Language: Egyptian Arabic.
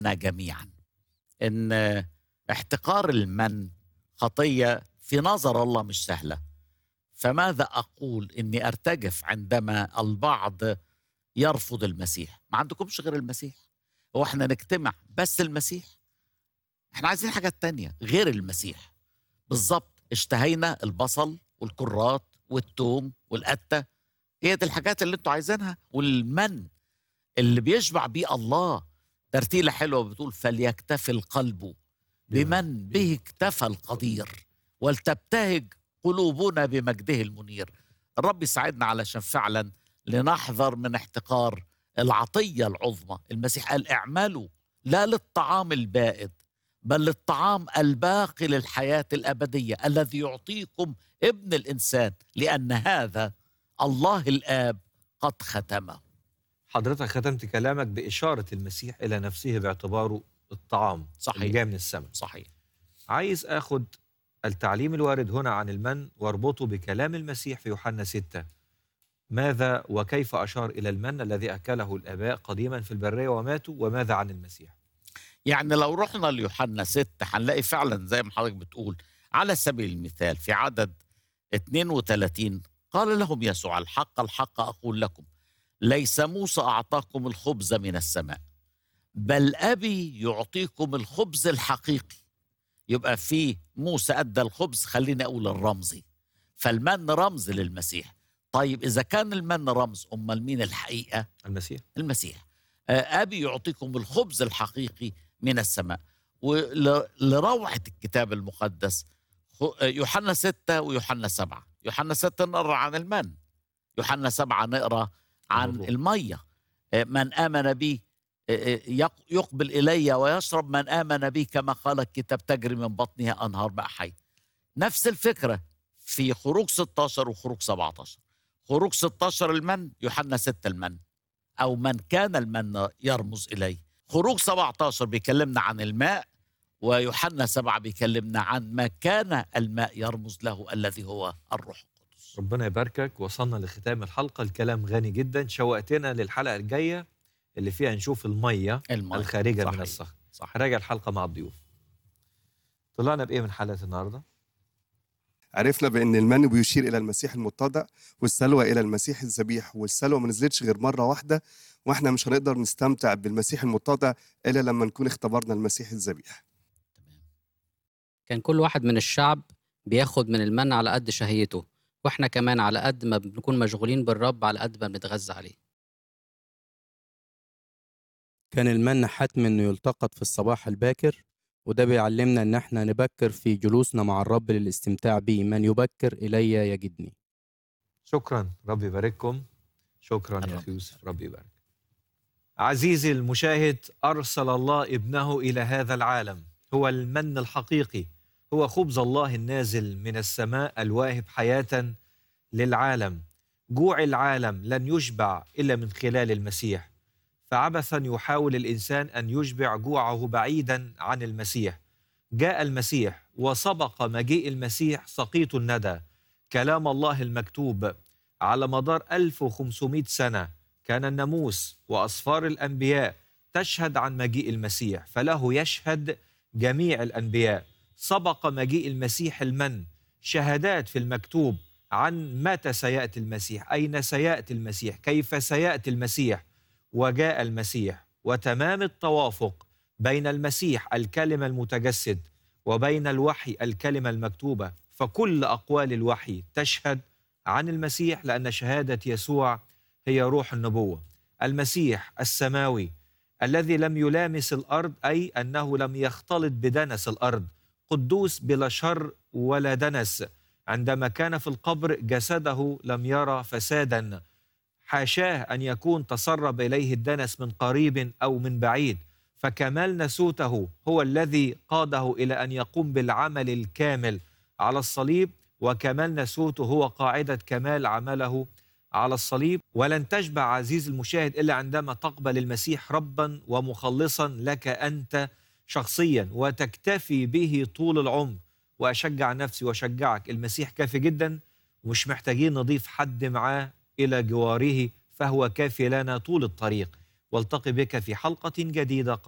جميعا ان احتقار المن خطيه في نظر الله مش سهله فماذا اقول اني ارتجف عندما البعض يرفض المسيح ما عندكمش غير المسيح هو احنا نجتمع بس المسيح احنا عايزين حاجات تانية غير المسيح بالظبط اشتهينا البصل والكرات والثوم والقتة هي دي الحاجات اللي انتوا عايزينها والمن اللي بيشبع بيه الله ترتيلة حلوة بتقول فليكتفي القلب بمن به اكتفى القدير ولتبتهج قلوبنا بمجده المنير الرب يساعدنا علشان فعلا لنحذر من احتقار العطية العظمى المسيح قال اعملوا لا للطعام البائد بل للطعام الباقي للحياة الأبدية الذي يعطيكم ابن الإنسان لأن هذا الله الآب قد ختمه حضرتك ختمت كلامك بإشارة المسيح إلى نفسه باعتباره الطعام صحيح. اللي جاي من السماء صحيح عايز أخد التعليم الوارد هنا عن المن واربطه بكلام المسيح في يوحنا 6 ماذا وكيف أشار إلى المن الذي أكله الآباء قديما في البرية وماتوا وماذا عن المسيح يعني لو رحنا ليوحنا 6 هنلاقي فعلا زي ما حضرتك بتقول على سبيل المثال في عدد 32 قال لهم يسوع الحق الحق أقول لكم ليس موسى أعطاكم الخبز من السماء بل أبي يعطيكم الخبز الحقيقي يبقى في موسى أدى الخبز خليني أقول الرمزي فالمن رمز للمسيح طيب إذا كان المن رمز أمال مين الحقيقة المسيح المسيح آه، أبي يعطيكم الخبز الحقيقي من السماء ولروعة الكتاب المقدس خ- آه، يوحنا ستة ويوحنا سبعة يوحنا ستة نقرأ عن المن يوحنا سبعة نقرأ عن مظبوط. المية آه، من آمن بي آه، آه، يق- يقبل إلي ويشرب من آمن بي كما قال الكتاب تجري من بطنها أنهار ماء حي نفس الفكرة في خروج 16 وخروج 17 خروج 16 المن يوحنا 6 المن أو من كان المن يرمز إليه خروج 17 بيكلمنا عن الماء ويوحنا 7 بيكلمنا عن ما كان الماء يرمز له الذي هو الروح القدس ربنا يباركك وصلنا لختام الحلقة الكلام غني جدا شوقتنا للحلقة الجاية اللي فيها نشوف المية الماء الخارجة من صحيح. الصخر صح هراجع الحلقة مع الضيوف طلعنا بإيه من حلقة النهاردة؟ عرفنا بان المن بيشير الى المسيح المتضع والسلوى الى المسيح الذبيح والسلوى ما نزلتش غير مره واحده واحنا مش هنقدر نستمتع بالمسيح المتضع الا لما نكون اختبرنا المسيح الذبيح كان كل واحد من الشعب بياخد من المن على قد شهيته واحنا كمان على قد ما بنكون مشغولين بالرب على قد ما بنتغذى عليه كان المن حتم انه يلتقط في الصباح الباكر وده بيعلمنا ان احنا نبكر في جلوسنا مع الرب للاستمتاع بيه من يبكر الي يجدني شكرا ربي يبارككم شكرا يا الرب أخي يوسف ربي يبارك عزيزي المشاهد أرسل الله ابنه إلى هذا العالم هو المن الحقيقي هو خبز الله النازل من السماء الواهب حياة للعالم جوع العالم لن يشبع إلا من خلال المسيح فعبثا يحاول الإنسان أن يشبع جوعه بعيدا عن المسيح جاء المسيح وسبق مجيء المسيح سقيط الندى كلام الله المكتوب على مدار 1500 سنة كان الناموس وأسفار الأنبياء تشهد عن مجيء المسيح فله يشهد جميع الأنبياء سبق مجيء المسيح المن شهادات في المكتوب عن متى سيأتي المسيح أين سيأتي المسيح كيف سيأتي المسيح وجاء المسيح وتمام التوافق بين المسيح الكلمة المتجسد وبين الوحي الكلمة المكتوبة فكل أقوال الوحي تشهد عن المسيح لأن شهادة يسوع هي روح النبوة المسيح السماوي الذي لم يلامس الأرض أي أنه لم يختلط بدنس الأرض قدوس بلا شر ولا دنس عندما كان في القبر جسده لم يرى فسادا حاشاه أن يكون تسرب إليه الدنس من قريب أو من بعيد فكمال نسوته هو الذي قاده إلى أن يقوم بالعمل الكامل على الصليب وكمال نسوته هو قاعدة كمال عمله على الصليب ولن تشبع عزيز المشاهد إلا عندما تقبل المسيح ربا ومخلصا لك أنت شخصيا وتكتفي به طول العمر وأشجع نفسي وأشجعك المسيح كافي جدا ومش محتاجين نضيف حد معاه إلى جواره فهو كافي لنا طول الطريق والتقي بك في حلقة جديدة